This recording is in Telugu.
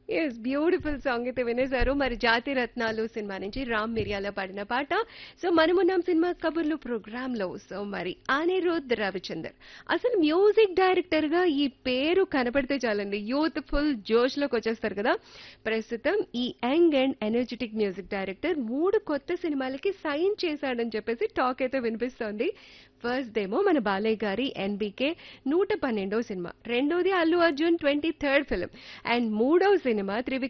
ఎస్ బ్యూటిఫుల్ సాంగ్ అయితే వినేశారు మరి జాతి రత్నాలు సినిమా నుంచి రామ్ మిరియాల పాడిన పాట సో మనమున్నాం సినిమా కబుర్లు ప్రోగ్రామ్ లో సో మరి అనిరుద్ రవిచందర్ అసలు మ్యూజిక్ డైరెక్టర్ గా ఈ పేరు కనపడితే చాలండి యూత్ ఫుల్ జోష్ లోకి వచ్చేస్తారు కదా ప్రస్తుతం ఈ young and energetic music director మూడు కొత్త సినిమాలకి సైన్ చేశాడని చెప్పేసి టాక్ అయితే వినిపిస్తోంది ఫస్ట్ డేమో మన బాలయ్య గారి ఎన్బికే నూట పన్నెండో సినిమా రెండోది Allu Arjun twenty third film and మూడో సినిమా త్రివిక్రమ్